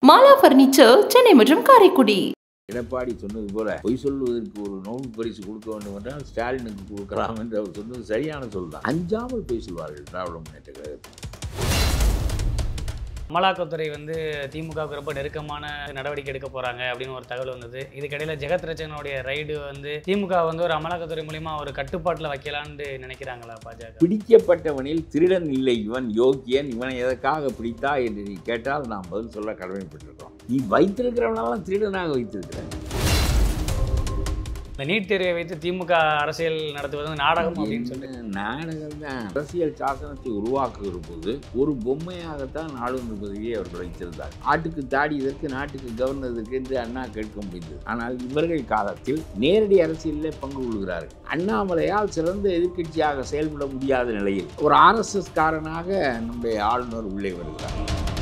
Mala furniture Chennai மற்றும் காரைக்குடி எடப்பாடி சொன்னது போல பொய் சொல்வதற்கு ஒரு நோபல் பரிசு கொடுக்க வேண்டும் என்றால் ஸ்டாலினுக்கு கொடுக்கலாம் என்று அவர் சொன்னது சரியான சொல் தான் அஞ்சாமல் பொய் சொல்வார்கள் திராவிட முன்னேற்ற கழகத்தில் அமலாக்கத்துறை வந்து திமுகவுக்கு ரொம்ப நெருக்கமான நடவடிக்கை எடுக்க போறாங்க அப்படின்னு ஒரு தகவல் வந்தது இதுக்கிடையில ஜெகத் ரச்சனுடைய ரைடு வந்து திமுக வந்து ஒரு அமலாக்கத்துறை மூலியமா ஒரு கட்டுப்பாட்டில் வைக்கலான்னு நினைக்கிறாங்களா பாஜக பிடிக்கப்பட்டவனில் திருடன் இல்லை இவன் யோக்கியன் இவனை எதற்காக பிடித்தா என்று நீ கேட்டால் நாம் பதில் சொல்ல கடமைப்பட்டிருக்கிறோம் நீ வைத்திருக்கிறவனெல்லாம் திருடனாக வைத்திருக்கிறேன் இந்த நீட் தேர்வை வைத்து திமுக அரசியல் நடத்துவது வந்து நாடகம் அப்படின்னு சொல்லி நாடகம் தான் அரசியல் சாசனத்தை உருவாக்குகிற போது ஒரு பொம்மையாகத்தான் ஆளுநர் பதவியை அவர்கள் வைத்திருந்தார் ஆட்டுக்கு தாடி இதற்கு நாட்டுக்கு கவர்னர் இதற்கு என்று அண்ணா கேட்க முடிந்தது ஆனால் இவர்கள் காலத்தில் நேரடி அரசியலிலே பங்கு கொள்கிறார்கள் அண்ணாமலையால் சிறந்த எதிர்க்கட்சியாக செயல்பட முடியாத நிலையில் ஒரு ஆர்எஸ்எஸ் காரனாக நம்முடைய ஆளுநர் உள்ளே வருகிறார்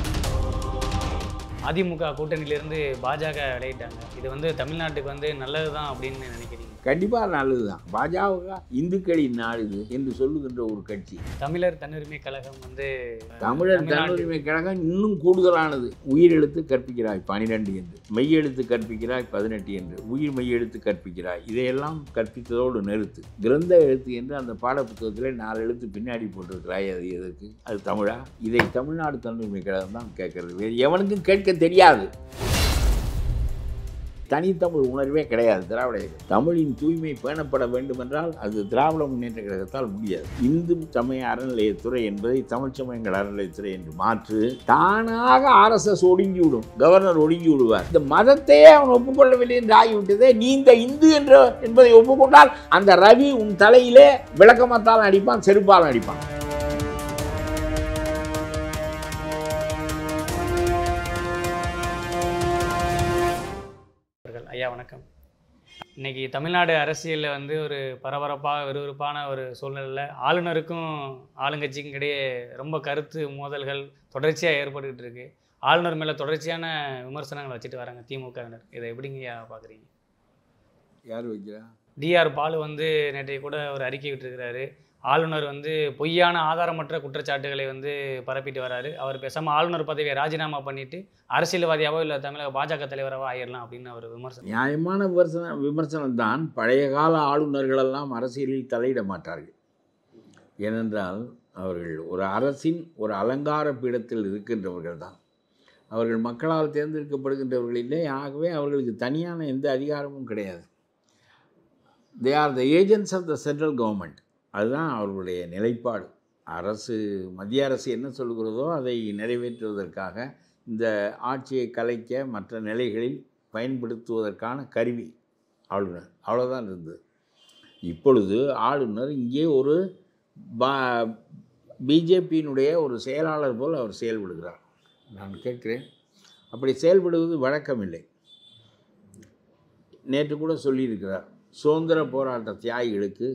அதிமுக கூட்டணியிலிருந்து பாஜக விளையிட்டாங்க இது வந்து தமிழ்நாட்டுக்கு வந்து நல்லது தான் அப்படின்னு நினைக்கிறீங்க கண்டிப்பாக நல்லதுதான் பாஜக இந்துக்களின் நாடு இது என்று சொல்லுகின்ற ஒரு கட்சி தமிழர் தன்னுரிமை கழகம் வந்து தமிழர் தமிழ்நாட்டு- தன்னுரிமை கழகம் இன்னும் கூடுதலானது உயிரெழுத்து கற்பிக்கிறாய் பனிரெண்டு என்று மெய்யெழுத்து கற்பிக்கிறாய் பதினெட்டு என்று உயிர் மெய்யெழுத்து கற்பிக்கிறாய் இதையெல்லாம் கற்பித்ததோடு நிறுத்து கிரந்த எழுத்து என்று அந்த பாடப்புத்தகத்தில் நாலு எழுத்து பின்னாடி போட்டிருக்கிறாய் அது எதற்கு அது தமிழா இதை தமிழ்நாடு தன்னுரிமை கழகம் தான் கேட்கறது வேறு எவனுக்கும் கேட்க தெரியாது தனித்தமிழ் உணர்வே கிடையாது திராவிட இயக்கம். தமிழின் தூய்மை பேணப்பட வேண்டுமென்றால் அது திராவிட முன்னேற்ற கழகத்தால் முடியாது இந்து சமய அறநிலையத்துறை என்பதை தமிழ் சமயங்கள் அறநிலையத்துறை என்று மாற்று தானாக ஆர்எஸ்எஸ் ஒடுங்கி விடும் கவர்னர் ஒடுங்கி விடுவார் இந்த மதத்தையே அவன் ஒப்புக்கொள்ளவில்லை என்று ஆகிவிட்டதே நீ இந்த இந்து என்ற என்பதை ஒப்புக்கொண்டால் அந்த ரவி உன் தலையிலே விளக்கமத்தால் அடிப்பான் செருப்பால் அடிப்பான் அவர்கள் ஐயா வணக்கம் இன்னைக்கு தமிழ்நாடு அரசியலில் வந்து ஒரு பரபரப்பாக விறுவிறுப்பான ஒரு சூழ்நிலையில் ஆளுநருக்கும் ஆளுங்கட்சிக்கும் இடையே ரொம்ப கருத்து மோதல்கள் தொடர்ச்சியாக ஏற்பட்டுக்கிட்டு இருக்கு ஆளுநர் மேலே தொடர்ச்சியான விமர்சனங்கள் வச்சுட்டு வராங்க திமுகவினர் இதை எப்படிங்கய்யா பார்க்குறீங்க யார் வைக்கிறா டிஆர் பாலு வந்து நேற்றைய கூட ஒரு அறிக்கை விட்டுருக்கிறாரு ஆளுநர் வந்து பொய்யான ஆதாரமற்ற குற்றச்சாட்டுகளை வந்து பரப்பிட்டு வராரு அவர் பேசாமல் ஆளுநர் பதவியை ராஜினாமா பண்ணிட்டு அரசியல்வாதியாவோ இல்லை தமிழக பாஜக தலைவராவோ ஆயிடலாம் அப்படின்னு அவர் விமர்சனம் நியாயமான விமர்சன விமர்சனம் தான் பழைய கால ஆளுநர்களெல்லாம் அரசியலில் தலையிட மாட்டார்கள் ஏனென்றால் அவர்கள் ஒரு அரசின் ஒரு அலங்கார பீடத்தில் இருக்கின்றவர்கள் தான் அவர்கள் மக்களால் தேர்ந்தெடுக்கப்படுகின்றவர்கள் இல்லை ஆகவே அவர்களுக்கு தனியான எந்த அதிகாரமும் கிடையாது they are the agents of the central government அதுதான் அவர்களுடைய நிலைப்பாடு அரசு மத்திய அரசு என்ன சொல்கிறதோ அதை நிறைவேற்றுவதற்காக இந்த ஆட்சியை கலைக்க மற்ற நிலைகளில் பயன்படுத்துவதற்கான கருவி ஆளுநர் அவ்வளோதான் இருந்தது இப்பொழுது ஆளுநர் இங்கே ஒரு பா பிஜேபியினுடைய ஒரு செயலாளர் போல் அவர் செயல்படுகிறார் நான் கேட்கிறேன் அப்படி செயல்படுவது வழக்கமில்லை நேற்று கூட சொல்லியிருக்கிறார் சுதந்திர போராட்ட தியாகிகளுக்கு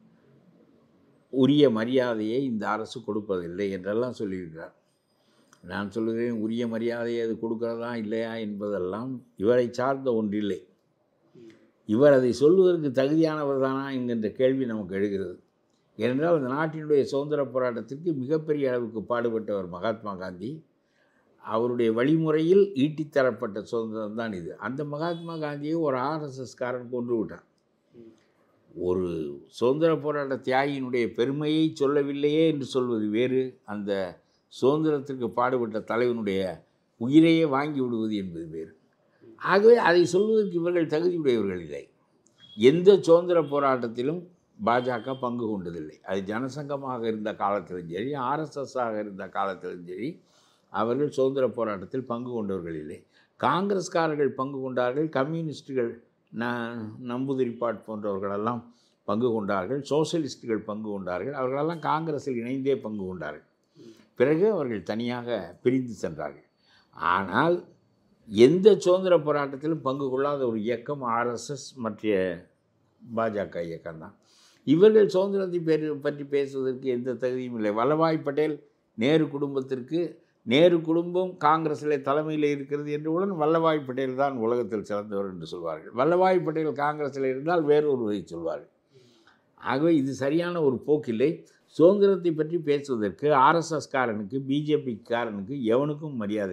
உரிய மரியாதையை இந்த அரசு கொடுப்பதில்லை என்றெல்லாம் சொல்லியிருக்கிறார் நான் சொல்லுகிறேன் உரிய மரியாதையை அது கொடுக்கிறதா இல்லையா என்பதெல்லாம் இவரை சார்ந்த ஒன்றில்லை இவர் அதை சொல்வதற்கு தகுதியானவர் தானா என்கின்ற கேள்வி நமக்கு எழுகிறது ஏனென்றால் இந்த நாட்டினுடைய சுதந்திர போராட்டத்திற்கு மிகப்பெரிய அளவுக்கு பாடுபட்டவர் மகாத்மா காந்தி அவருடைய வழிமுறையில் ஈட்டித்தரப்பட்ட சுதந்திரம் தான் இது அந்த மகாத்மா காந்தியை ஒரு ஆர்எஸ்எஸ்காரன் கொன்று விட்டான் ஒரு சுதந்திர போராட்ட தியாகியினுடைய பெருமையை சொல்லவில்லையே என்று சொல்வது வேறு அந்த சுதந்திரத்திற்கு பாடுபட்ட தலைவனுடைய உயிரையே வாங்கி விடுவது என்பது வேறு ஆகவே அதை சொல்வதற்கு இவர்கள் தகுதியுடையவர்கள் இல்லை எந்த சுதந்திர போராட்டத்திலும் பாஜக பங்கு கொண்டதில்லை அது ஜனசங்கமாக இருந்த காலத்திலும் சரி ஆர்எஸ்எஸ்ஸாக இருந்த காலத்திலும் சரி அவர்கள் சுதந்திர போராட்டத்தில் பங்கு கொண்டவர்கள் இல்லை காங்கிரஸ்காரர்கள் பங்கு கொண்டார்கள் கம்யூனிஸ்டுகள் ந நம்பூதிரிப்பாட் போன்றவர்களெல்லாம் பங்கு கொண்டார்கள் சோசியலிஸ்டுகள் பங்கு கொண்டார்கள் அவர்களெல்லாம் காங்கிரஸில் இணைந்தே பங்கு கொண்டார்கள் பிறகு அவர்கள் தனியாக பிரிந்து சென்றார்கள் ஆனால் எந்த சுதந்திர போராட்டத்திலும் பங்கு கொள்ளாத ஒரு இயக்கம் ஆர்எஸ்எஸ் மற்ற பாஜக இயக்கம் தான் இவர்கள் சுதந்திரத்தை பேர் பற்றி பேசுவதற்கு எந்த தகுதியும் இல்லை வல்லபாய் பட்டேல் நேரு குடும்பத்திற்கு நேரு குடும்பம் காங்கிரஸில் தலைமையில் இருக்கிறது என்றவுடன் வல்லபாய் பட்டேல் தான் உலகத்தில் சிறந்தவர் என்று சொல்வார்கள் வல்லபாய் பட்டேல் காங்கிரஸில் இருந்தால் வேறொருவரை சொல்வார்கள் ஆகவே இது சரியான ஒரு போக்கில்லை சுதந்திரத்தை பற்றி பேசுவதற்கு ஆர்எஸ்எஸ்காரனுக்கு பிஜேபிக்காரனுக்கு எவனுக்கும் மரியாதை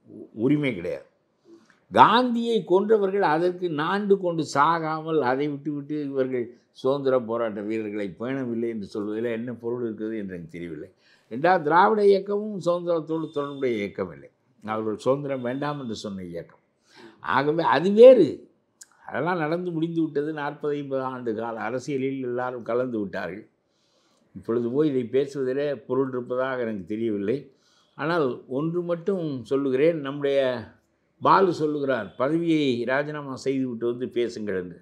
உ- உரிமை கிடையாது காந்தியை கொன்றவர்கள் அதற்கு நாண்டு கொண்டு சாகாமல் அதை விட்டுவிட்டு இவர்கள் சுதந்திர போராட்ட வீரர்களை பேணவில்லை என்று சொல்வதில் என்ன பொருள் இருக்குது என்று எனக்கு தெரியவில்லை ரெண்டாவது திராவிட இயக்கமும் சுதந்திரத்தோடு தொடர்புடைய இயக்கம் இல்லை அவர்கள் சுதந்திரம் வேண்டாம் என்று சொன்ன இயக்கம் ஆகவே அது வேறு அதெல்லாம் நடந்து முடிந்து விட்டது நாற்பது ஐம்பது ஆண்டு கால அரசியலில் எல்லாரும் கலந்து விட்டார்கள் இப்பொழுது போய் இதை பேசுவதிலே பொருள் இருப்பதாக எனக்கு தெரியவில்லை ஆனால் ஒன்று மட்டும் சொல்லுகிறேன் நம்முடைய பாலு சொல்லுகிறார் பதவியை ராஜினாமா செய்துவிட்டு வந்து பேசுங்கள் என்று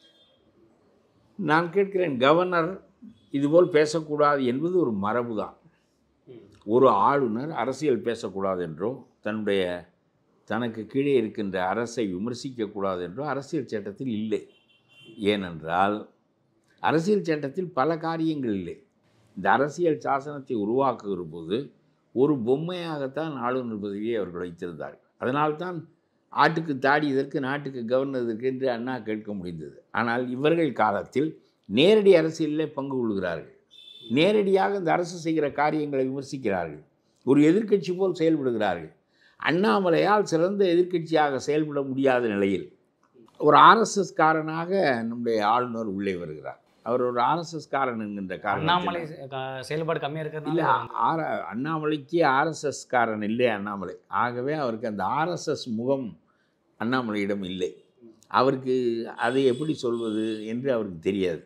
நான் கேட்கிறேன் கவர்னர் இதுபோல் பேசக்கூடாது என்பது ஒரு மரபு தான் ஒரு ஆளுநர் அரசியல் பேசக்கூடாது என்றோ தன்னுடைய தனக்கு கீழே இருக்கின்ற அரசை விமர்சிக்கக்கூடாது என்றோ அரசியல் சட்டத்தில் இல்லை ஏனென்றால் அரசியல் சட்டத்தில் பல காரியங்கள் இல்லை இந்த அரசியல் சாசனத்தை உருவாக்குகிற போது ஒரு பொம்மையாகத்தான் ஆளுநர் பதவியை அவர்கள் வைத்திருந்தார்கள் அதனால்தான் ஆட்டுக்கு தாடி இதற்கு நாட்டுக்கு கவர்னர் இதற்கு என்று அண்ணா கேட்க முடிந்தது ஆனால் இவர்கள் காலத்தில் நேரடி அரசியலில் பங்கு கொள்கிறார்கள் நேரடியாக இந்த அரசு செய்கிற காரியங்களை விமர்சிக்கிறார்கள் ஒரு எதிர்க்கட்சி போல் செயல்படுகிறார்கள் அண்ணாமலையால் சிறந்த எதிர்க்கட்சியாக செயல்பட முடியாத நிலையில் ஒரு ஆர்எஸ்எஸ் காரனாக நம்முடைய ஆளுநர் உள்ளே வருகிறார் அவர் ஒரு ஆர்எஸ்எஸ் காரன் என்கின்ற அண்ணாமலை காரணம் க- செயல்பாடு கம்மியாக இல்லை இருக்கிறதுனால ஆர அண்ணாமலைக்கு ஆர்எஸ்எஸ் காரன் இல்லை அண்ணாமலை ஆகவே அவருக்கு அந்த ஆர்எஸ்எஸ் முகம் அண்ணாமலையிடம் இல்லை அவருக்கு அதை எப்படி சொல்வது என்று அவருக்கு தெரியாது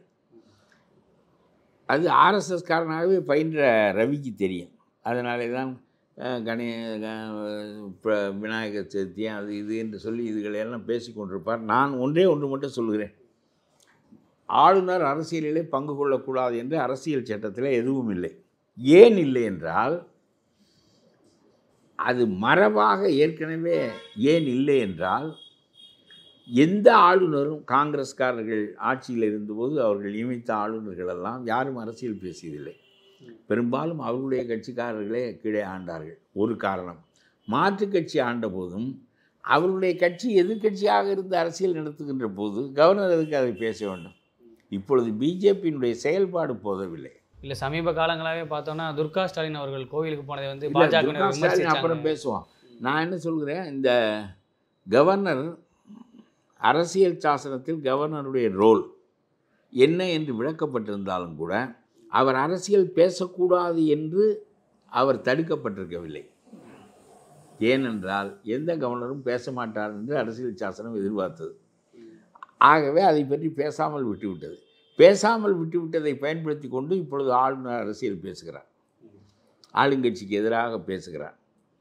அது ஆர்எஸ்எஸ் காரனாகவே பயின்ற ரவிக்கு தெரியும் அதனாலே தான் அஹ், கணே க- ப- விநாயகர் சதுர்த்தி அது இது என்று சொல்லி இதுகளையெல்லாம் பேசி கொண்டிருப்பார் நான் ஒன்றே ஒன்று மட்டும் சொல்கிறேன் ஆளுநர் அரசியலிலே பங்கு கொள்ளக்கூடாது என்று அரசியல் சட்டத்தில் எதுவும் இல்லை ஏன் இல்லை என்றால் அது மரபாக ஏற்கனவே ஏன் இல்லை என்றால் எந்த ஆளுநரும் காங்கிரஸ்காரர்கள் ஆட்சியில் இருந்தபோது அவர்கள் நியமித்த ஆளுநர்கள் எல்லாம் யாரும் அரசியல் பேசியதில்லை பெரும்பாலும் அவர்களுடைய கட்சிக்காரர்களே கீழே ஆண்டார்கள் ஒரு காரணம் மாற்றுக் கட்சி ஆண்டபோதும் அவர்களுடைய கட்சி எதிர்க்கட்சியாக இருந்து அரசியல் நடத்துகின்ற போது கவர்னர் எதுக்கு அதை பேச வேண்டும் இப்பொழுது பிஜேபியினுடைய செயல்பாடு போதவில்லை இல்லை சமீப காலங்களாகவே பார்த்தோம்னா துர்கா ஸ்டாலின் அவர்கள் கோவிலுக்கு போனதை வந்து இல்ல, பாஜக துர்கா ஸ்டாலின் அப்புறம் பேசுவோம் நான் என்ன சொல்கிறேன் இந்த கவர்னர் அரசியல் சாசனத்தில் கவர்னருடைய ரோல் என்ன என்று விளக்கப்பட்டிருந்தாலும் கூட அவர் அரசியல் பேசக்கூடாது என்று அவர் தடுக்கப்பட்டிருக்கவில்லை ஏனென்றால் எந்த கவர்னரும் பேச மாட்டார் என்று அரசியல் சாசனம் எதிர்பார்த்தது ஆகவே அதை பற்றி பேசாமல் விட்டுவிட்டது பேசாமல் விட்டுவிட்டதை பயன்படுத்தி கொண்டு இப்பொழுது ஆளுநர் அரசியல் பேசுகிறார் ஆளுங்கட்சிக்கு எதிராக பேசுகிறார்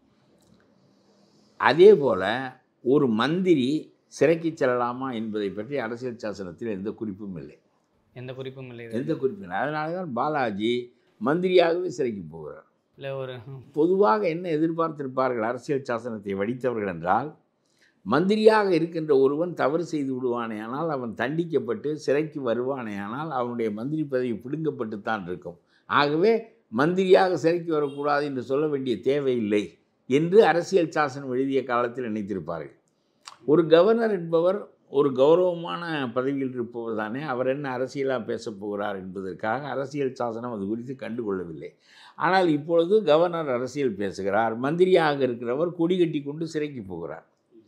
அதே போல் ஒரு மந்திரி சிறைக்கு செல்லலாமா என்பதை பற்றி அரசியல் சாசனத்தில் எந்த குறிப்பும் இல்லை எந்த குறிப்பும் இல்லை எந்த குறிப்பும் இல்லை அதனால தான் பாலாஜி மந்திரியாகவே சிறைக்கு போகிறார் இல்லை ஒரு பொதுவாக என்ன எதிர்பார்த்திருப்பார்கள் அரசியல் சாசனத்தை வடித்தவர்கள் என்றால் மந்திரியாக இருக்கின்ற ஒருவன் தவறு செய்து விடுவானேயானால் அவன் தண்டிக்கப்பட்டு சிறைக்கு வருவானேயானால் அவனுடைய மந்திரி பதவி பிடுங்கப்பட்டுத்தான் இருக்கும் ஆகவே மந்திரியாக சிறைக்கு வரக்கூடாது என்று சொல்ல வேண்டிய தேவையில்லை என்று அரசியல் சாசனம் எழுதிய காலத்தில் நினைத்திருப்பார்கள் ஒரு கவர்னர் என்பவர் ஒரு கௌரவமான பதவியில் இருப்பவர் தானே அவர் என்ன அரசியலாக பேசப் போகிறார் என்பதற்காக அரசியல் சாசனம் அது குறித்து கண்டுகொள்ளவில்லை ஆனால் இப்பொழுது கவர்னர் அரசியல் பேசுகிறார் மந்திரியாக இருக்கிறவர் கொடி கட்டி கொண்டு சிறைக்கு போகிறார்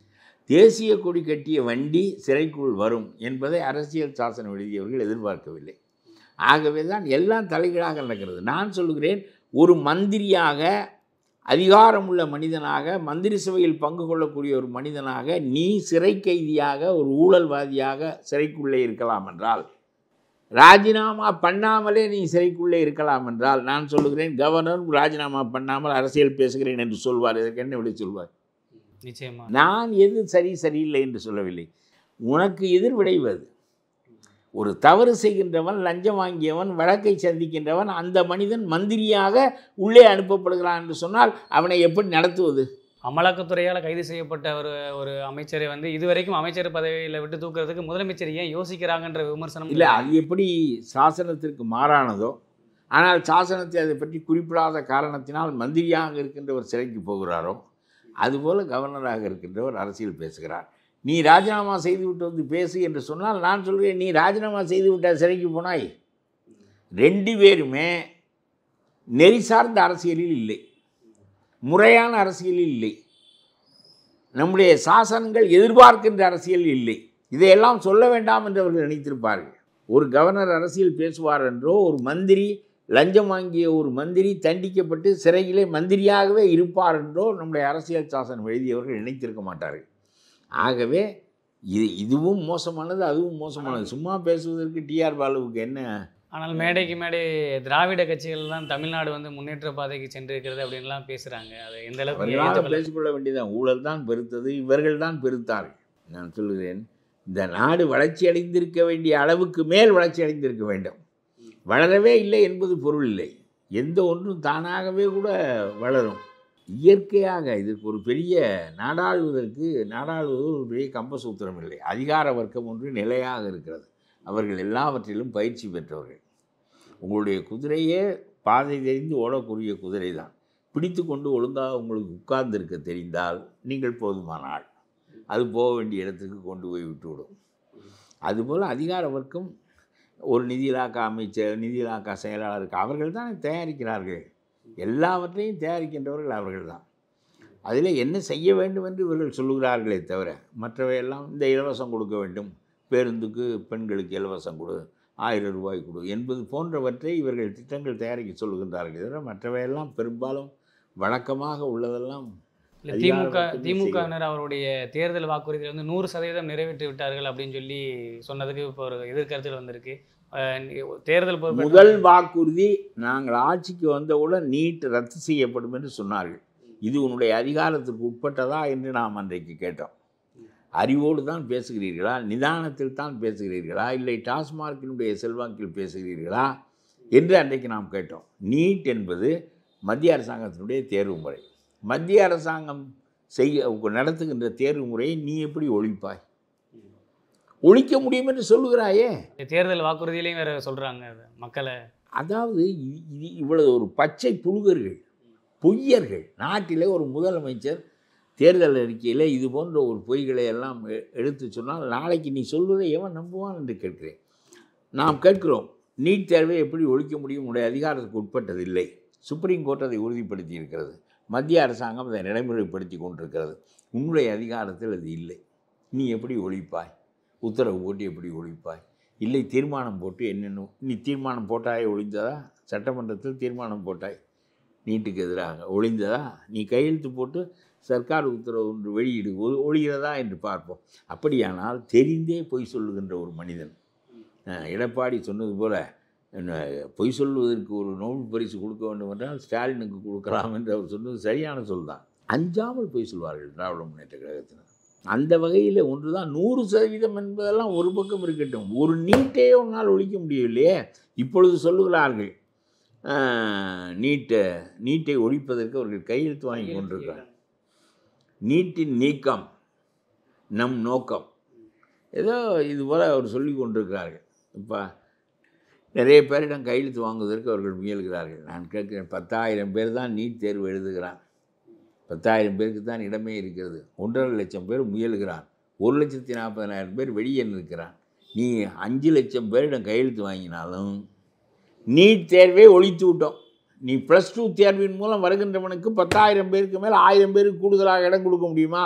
தேசிய கொடி கட்டிய வண்டி சிறைக்குள் வரும் என்பதை அரசியல் சாசனம் எழுதியவர்கள் எதிர்பார்க்கவில்லை ஆகவே தான் எல்லாம் தலைகீழாக நடக்கிறது நான் சொல்லுகிறேன் ஒரு மந்திரியாக அதிகாரமுள்ள மனிதனாக மந்திரி சபையில் பங்கு கொள்ளக்கூடிய ஒரு மனிதனாக நீ சிறை கைதியாக ஒரு ஊழல்வாதியாக சிறைக்குள்ளே இருக்கலாம் என்றால் ராஜினாமா பண்ணாமலே நீ சிறைக்குள்ளே இருக்கலாம் என்றால் நான் சொல்லுகிறேன் கவர்னர் ராஜினாமா பண்ணாமல் அரசியல் பேசுகிறேன் என்று சொல்வார் இதற்கு என்ன விட சொல்வார் நிச்சயமா நான் எது சரி சரியில்லை என்று சொல்லவில்லை உனக்கு எதிர் விளைவது ஒரு தவறு செய்கின்றவன் லஞ்சம் வாங்கியவன் வழக்கை சந்திக்கின்றவன் அந்த மனிதன் மந்திரியாக உள்ளே அனுப்பப்படுகிறான் என்று சொன்னால் அவனை எப்படி நடத்துவது அமலாக்கத்துறையால் கைது செய்யப்பட்ட ஒரு ஒரு அமைச்சரை வந்து இதுவரைக்கும் அமைச்சர் பதவியில் விட்டு தூக்குறதுக்கு முதலமைச்சர் ஏன் யோசிக்கிறாங்கன்ற விமர்சனம் இல்லை அது எப்படி சாசனத்திற்கு மாறானதோ ஆனால் சாசனத்தை அதை பற்றி குறிப்பிடாத காரணத்தினால் மந்திரியாக இருக்கின்றவர் சிறைக்கு போகிறாரோ அதுபோல் கவர்னராக இருக்கின்றவர் அரசியல் பேசுகிறார் நீ ராஜினாமா செய்துவிட்டு வந்து பேசு என்று சொன்னால் நான் சொல்கிறேன் நீ ராஜினாமா செய்து விட்டால் சிறைக்கு போனாய் ரெண்டு பேருமே நெறி சார்ந்த அரசியலில் இல்லை முறையான அரசியலில் இல்லை நம்முடைய சாசனங்கள் எதிர்பார்க்கின்ற அரசியல் இல்லை இதையெல்லாம் சொல்ல வேண்டாம் என்று அவர்கள் நினைத்திருப்பார்கள் ஒரு கவர்னர் அரசியல் பேசுவார் என்றோ ஒரு மந்திரி லஞ்சம் வாங்கிய ஒரு மந்திரி தண்டிக்கப்பட்டு சிறையிலே மந்திரியாகவே இருப்பார் என்றோ நம்முடைய அரசியல் சாசனம் எழுதியவர்கள் நினைத்திருக்க மாட்டார்கள் ஆகவே இது இதுவும் மோசமானது அதுவும் மோசமானது சும்மா பேசுவதற்கு டிஆர் பாலுவுக்கு என்ன ஆனால் மேடைக்கு மேடை திராவிட கட்சிகள் தான் தமிழ்நாடு வந்து முன்னேற்ற பாதைக்கு சென்றிருக்கிறது அப்படின்லாம் பேசுகிறாங்க அது எந்த அளவுக்கு அவர்களாக ஏற்றுக்கொள்ள- பேசிக்கொள்ள வேண்டியதான் ஊழல் தான் பெருத்தது இவர்கள் தான் பெருத்தார்கள் நான் சொல்லுகிறேன் இந்த நாடு வளர்ச்சி அடைந்திருக்க வேண்டிய அளவுக்கு மேல் வளர்ச்சி அடைந்திருக்க வேண்டும் வளரவே இல்லை என்பது பொருள் இல்லை எந்த ஒன்றும் தானாகவே கூட வளரும் இயற்கையாக இதற்கு ஒரு பெரிய நாடாளுவதற்கு நாடாளுவது ஒரு பெரிய கம்பசூத்திரம் இல்லை அதிகார வர்க்கம் ஒன்று நிலையாக இருக்கிறது அவர்கள் எல்லாவற்றிலும் பயிற்சி பெற்றவர்கள் உங்களுடைய குதிரையே பாதை தெரிந்து ஓடக்கூடிய குதிரை தான் பிடித்து கொண்டு ஒழுங்காக உங்களுக்கு உட்கார்ந்திருக்க தெரிந்தால் நீங்கள் போதுமான ஆள் அது போக வேண்டிய இடத்துக்கு கொண்டு போய் விட்டுவிடும் அதுபோல் அதிகார வர்க்கம் ஒரு நிதி இலாக்கா அமைச்சர் நிதி இலாக்கா செயலாளருக்கு அவர்கள் தான் தயாரிக்கிறார்கள் எல்லாவற்றையும் தயாரிக்கின்றவர்கள் அவர்கள் தான் அதில் என்ன செய்ய வேண்டும் என்று இவர்கள் சொல்லுகிறார்களே தவிர மற்றவையெல்லாம் இந்த இலவசம் கொடுக்க வேண்டும் பேருந்துக்கு பெண்களுக்கு இலவசம் கொடு ஆயிரம் ரூபாய் கொடு என்பது போன்றவற்றை இவர்கள் திட்டங்கள் தயாரிக்க சொல்லுகின்றார்கள் தவிர மற்றவையெல்லாம் பெரும்பாலும் வழக்கமாக உள்ளதெல்லாம் இல்ல அதிகார திமுக வர்க்கமே திமுகவினர் அவருடைய தேர்தல் வாக்குறுதியில் வந்து நூறு சதவீதம் நிறைவேற்றி விட்டார்கள் அப்படின்னு சொல்லி சொன்னதுக்கு இப்போ ஒரு எதிர்கருத்தில் வந்திருக்கு அஹ் நீ- தேர்தல் பொறுப்பேற்ற- முதல் வாக்குறுதி நாங்கள் ஆட்சிக்கு வந்தவுடன் நீட் ரத்து செய்யப்படும் என்று சொன்னார்கள் இது உன்னுடைய அதிகாரத்திற்கு உட்பட்டதா என்று நாம் அன்றைக்கு கேட்டோம் அறிவோடு தான் பேசுகிறீர்களா நிதானத்தில் தான் பேசுகிறீர்களா இல்லை டாஸ்மார்க்கினுடைய செல்வாக்கில் பேசுகிறீர்களா என்று அன்றைக்கு நாம் கேட்டோம் நீட் என்பது மத்திய அரசாங்கத்தினுடைய தேர்வு முறை மத்திய அரசாங்கம் செய்ய நடத்துகின்ற தேர்வு முறையை நீ எப்படி ஒழிப்பாய் ஒழிக்க முடியும் என்று சொல்லுகிறாயே தேர்தல் வாக்குறுதியிலையும் வேற சொல்றாங்க அது மக்களை அதாவது இ- இது இவ்வளவு ஒரு பச்சை புழுகர்கள் பொய்யர்கள் நாட்டிலே ஒரு முதலமைச்சர் தேர்தல் அறிக்கையில் இது போன்ற ஒரு பொய்களை எல்லாம் எ- எடுத்து சொன்னால் நாளைக்கு நீ சொல்வதை எவன் நம்புவான் என்று கேட்கிறேன் நாம் கேட்கிறோம் நீட் தேர்வை எப்படி ஒழிக்க முடியும் உடைய அதிகாரத்துக்கு உட்பட்டதில்லை சுப்ரீம் கோர்ட் அதை உறுதிப்படுத்தி இருக்கிறது மத்திய அரசாங்கம் அதை நடைமுறைப்படுத்தி கொண்டிருக்கிறது உன்னுடைய அதிகாரத்தில் அது இல்லை நீ எப்படி ஒழிப்பாய் உத்தரவு போட்டு எப்படி ஒழிப்பாய் இல்லை தீர்மானம் போட்டு என்னென்ன நீ தீர்மானம் போட்டாயே ஒழிந்ததா சட்டமன்றத்தில் தீர்மானம் போட்டாய் நீட்டுக்கு எதிராக ஒழிந்ததா நீ கையெழுத்து போட்டு சர்க்கார் உத்தரவு ஒன்று வெளியிடு ஒ- ஒழிகிறதா என்று பார்ப்போம் அப்படியானால் தெரிந்தே பொய் சொல்லுகின்ற ஒரு மனிதன் அஹ், எடப்பாடி சொன்னது போல என்ன, பொய் சொல்வதற்கு ஒரு நோபல் பரிசு கொடுக்க வேண்டும் என்றால் ஸ்டாலினுக்கு கொடுக்கலாம் என்று அவர் சொன்னது சரியான சொல் தான் அஞ்சாமல் பொய் சொல்வார்கள் திராவிட முன்னேற்ற கழகத்தினர் அந்த வகையில் ஒன்று தான் நூறு சதவீதம் என்பதெல்லாம் ஒரு பக்கம் இருக்கட்டும் ஒரு நீட்டையே உன்னால் ஒழிக்க முடியவில்லையே இப்பொழுது சொல்லுகிறார்கள் ஆஹ், நீட்டை நீட்டை ஒழிப்பதற்கு அவர்கள் கையெழுத்து வாங்கி கொண்டிருக்கிறார் நீட்டின் நீக்கம் நம் நோக்கம் ஏதோ இது போல் அவர் சொல்லி கொண்டிருக்கிறார்கள் இப்போ நிறைய பேரிடம் கையெழுத்து வாங்குவதற்கு அவர்கள் முயல்கிறார்கள் நான் கேட்கிறேன் பத்தாயிரம் பேர் தான் நீட் தேர்வு எழுதுகிறான் பத்தாயிரம் பேருக்கு தான் இடமே இருக்கிறது ஒன்றரை லட்சம் பேர் முயல்கிறான் ஒரு லட்சத்தி நாற்பதனாயிரம் பேர் வெளியே நிற்கிறான் நீ அஞ்சு லட்சம் பேரிடம் கையெழுத்து வாங்கினாலும் நீட் தேர்வே ஒழித்து விட்டோம் நீ ப்ளஸ் டூ தேர்வின் மூலம் வருகின்றவனுக்கு பத்தாயிரம் பேருக்கு மேல் ஆயிரம் பேருக்கு கூடுதலாக இடம் கொடுக்க முடியுமா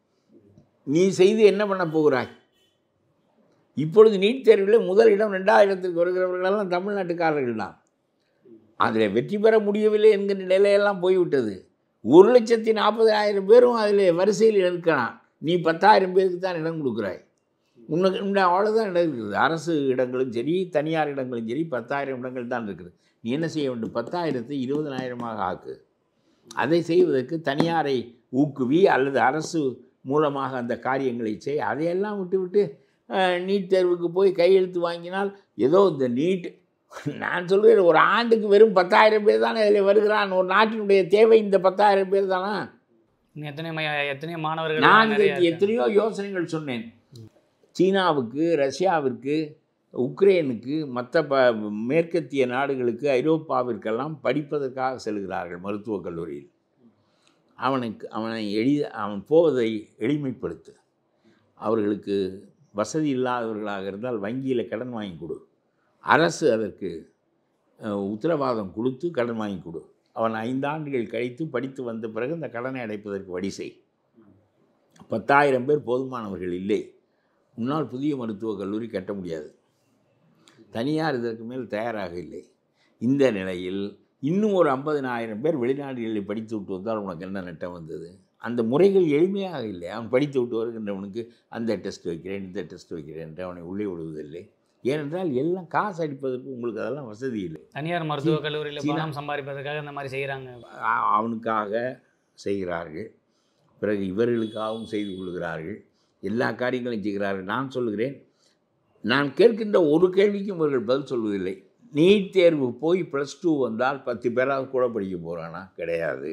நீ செய்து என்ன பண்ண போகிறாய் இப்பொழுது நீட் தேர்வில் முதல் இடம் ரெண்டாயிரத்துக்கு வருகிறவர்களெல்லாம் தமிழ்நாட்டுக்காரர்கள் தான் அதில் வெற்றி பெற முடியவில்லை என்கிற நிலையெல்லாம் போய்விட்டது ஒரு லட்சத்தி நாற்பதாயிரம் பேரும் அதில் வரிசையில் இருக்கிறான் நீ பத்தாயிரம் பேருக்கு தான் இடம் கொடுக்குறாய் உனக்கு இந்த அவ்வளோதான் இடம் இருக்குது அரசு இடங்களும் சரி தனியார் இடங்களும் சரி பத்தாயிரம் இடங்கள் தான் இருக்குது நீ என்ன செய்ய வேண்டும் பத்தாயிரத்தை இருபதனாயிரமாக ஆக்கு அதை செய்வதற்கு தனியாரை ஊக்குவி அல்லது அரசு மூலமாக அந்த காரியங்களை செய் அதையெல்லாம் விட்டுவிட்டு அஹ், நீட் தேர்வுக்கு போய் கையெழுத்து வாங்கினால் ஏதோ இந்த நீட் நான் சொல்கிறேன் ஒரு ஆண்டுக்கு வெறும் பத்தாயிரம் பேர் தானே அதில் வருகிறான் ஒரு நாட்டினுடைய தேவை இந்த பத்தாயிரம் பேர் தானா இன்னும் எத்தனை மைய- எத்தனையோ மாணவர்கள் நான் நிறைய இதற்கு எத்தனையோ யோசனைகள் சொன்னேன் சீனாவுக்கு ரஷ்யாவிற்கு உக்ரைனுக்கு மற்ற ப மேற்கத்திய நாடுகளுக்கு ஐரோப்பாவிற்கெல்லாம் படிப்பதற்காக செல்கிறார்கள் மருத்துவக் கல்லூரியில் அவனுக்கு அவனை எளி அவன் போவதை எளிமைப்படுத்து அவர்களுக்கு வசதி இல்லாதவர்களாக இருந்தால் வங்கியில் கடன் வாங்கி கொடு அரசு அதற்கு அஹ், உத்தரவாதம் கொடுத்து கடன் வாங்கி கொடு அவன் ஐந்தாண்டுகள் கழித்து படித்து வந்த பிறகு இந்த கடனை அடைப்பதற்கு வழி செய் பத்தாயிரம் பேர் போதுமானவர்கள் இல்லை முன்னால் புதிய மருத்துவக் கல்லூரி கட்ட முடியாது தனியார் இதற்கு மேல் தயாராக இல்லை இந்த நிலையில் இன்னும் ஒரு ஐம்பதினாயிரம் பேர் வெளிநாடுகளில் படித்து விட்டு வந்தால் உனக்கு என்ன நட்டம் வந்தது அந்த முறைகள் எளிமையாக இல்லை அவன் படித்து விட்டு வருகின்றவனுக்கு அந்த டெஸ்ட் வைக்கிறேன் இந்த டெஸ்ட் வைக்கிறேன் என்று அவனை உள்ளே விடுவதில்லை ஏனென்றால் எல்லாம் காசு அடிப்பதற்கு உங்களுக்கு அதெல்லாம் வசதி இல்லை தனியார் மருத்துவக் கல்லூரியில் சீனா- பணம் சம்பாதிப்பதற்காக இந்த மாதிரி செய்கிறாங்க அ- அவனுக்காக செய்கிறார்கள் பிறகு இவர்களுக்காகவும் செய்து கொள்கிறார்கள் எல்லா காரியங்களையும் செய்கிறார்கள் நான் சொல்லுகிறேன் நான் கேட்கின்ற ஒரு கேள்விக்கும் இவர்கள் பதில் சொல்வதில்லை நீட் தேர்வு போய் ப்ளஸ் டூ வந்தால் பத்து பேராவது கூட படிக்க போகிறானா கிடையாது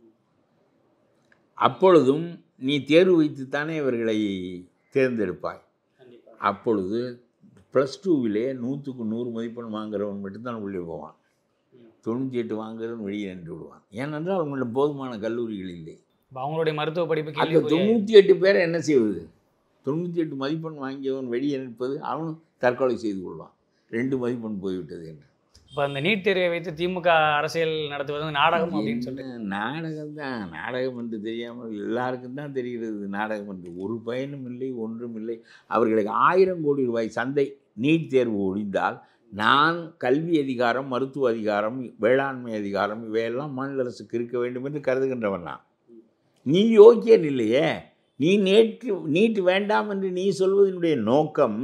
அப்பொழுதும் நீ தேர்வு வைத்துத்தானே இவர்களை தேர்ந்தெடுப்பாய் அப்பொழுது ப்ளஸ் டூவிலே நூற்றுக்கு நூறு மதிப்பெண் வாங்குறவன் மட்டும்தான் உள்ளே போவான் தொண்ணூற்றி எட்டு வாங்குறவன் வெளியே நின்று விடுவான் ஏனென்றால் அவங்களிடம் போதுமான கல்லூரிகள் இல்லை இப்போ அவங்களுடைய மருத்துவ படிப்பு அந்த கேள்விக்குரிய தொண்ணூற்றி எட்டு பேரை என்ன செய்வது தொண்ணூற்றி எட்டு மதிப்பெண் வாங்கியவன் வெளியே நிற்பது அவனும் தற்கொலை செய்து கொள்வான் ரெண்டு மதிப்பெண் போய்விட்டது என்று இப்போ அந்த நீட் தேர்வை வைத்து திமுக அரசியல் நடத்துவது வந்து நாடகம் அப்படின்னு சொல்லிட்டு என்ன நாடகம் தான் நாடகம் என்று தெரியாமல் எல்லாருக்கும் தான் தெரிகிறது நாடகம் என்று ஒரு பயனும் இல்லை ஒன்றும் இல்லை அவர்களுக்கு ஆயிரம் கோடி ரூபாய் சந்தை நீட் தேர்வு ஒழிந்தால் நான் கல்வி அதிகாரம் மருத்துவ அதிகாரம் வேளாண்மை அதிகாரம் இவையெல்லாம் மாநில அரசுக்கு இருக்க வேண்டும் என்று கருதுகின்றவன் நான் நீ யோக்கியன் இல்லையே நீ நேற்று நீட் வேண்டாம் என்று நீ சொல்வதனுடைய நோக்கம்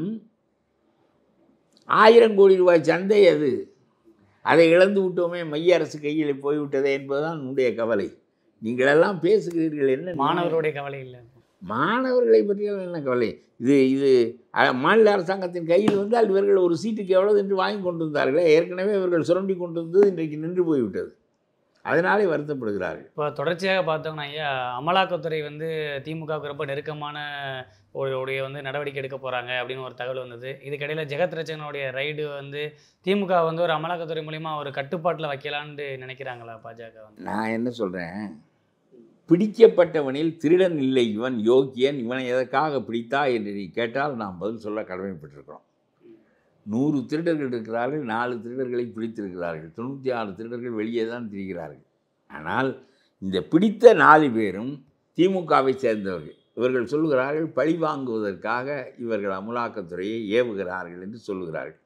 ஆயிரம் கோடி ரூபாய் சந்தை அது அதை இழந்து விட்டோமே மைய அரசு கையில் போய்விட்டதே என்பதுதான் உன்னுடைய கவலை நீங்களெல்லாம் பேசுகிறீர்கள் என்ன மாணவருடைய கவலை இல்லை மாணவர்களை பற்றியெல்லாம் என்ன கவலை இது இது அஹ், மாநில அரசாங்கத்தின் கையில் வந்தால் இவர்கள் ஒரு சீட்டுக்கு எவ்வளவு என்று வாங்கி கொண்டு வந்தார்களே ஏற்கனவே இவர்கள் சுரண்டி கொண்டு வந்தது இன்றைக்கு நின்று போய்விட்டது அதனாலே வருத்தப்படுகிறார்கள் இப்போ தொடர்ச்சியாக பார்த்தோம்னா ஐயா அமலாக்கத்துறை வந்து திமுகவுக்கு ரொம்ப நெருக்கமான ஒரு உடைய வந்து நடவடிக்கை எடுக்க போகிறாங்க அப்படின்னு ஒரு தகவல் வந்தது இதுக்கிடையில் ஜெகத் ரச்சகனுடைய ரைடு வந்து திமுக வந்து ஒரு அமலாக்கத்துறை மூலிமா ஒரு கட்டுப்பாட்டில் வைக்கலான்னு நினைக்கிறாங்களா பாஜக வந்து நான் என்ன சொல்கிறேன் பிடிக்கப்பட்டவனில் திருடன் இல்லை இவன் யோக்கியன் இவனை எதற்காக பிடித்தா என்று நீ கேட்டால் நாம் பதில் சொல்ல கடமைப்பட்டிருக்கிறோம் நூறு திருடர்கள் இருக்கிறார்கள் நாலு திருடர்களை பிடித்திருக்கிறார்கள் தொண்ணூற்றி ஆறு திருடர்கள் வெளியே தான் திரிகிறார்கள் ஆனால் இந்த பிடித்த நாலு பேரும் திமுகவை சேர்ந்தவர்கள் இவர்கள் சொல்லுகிறார்கள் பழி வாங்குவதற்காக இவர்கள் அமலாக்கத்துறையை ஏவுகிறார்கள் என்று சொல்லுகிறார்கள்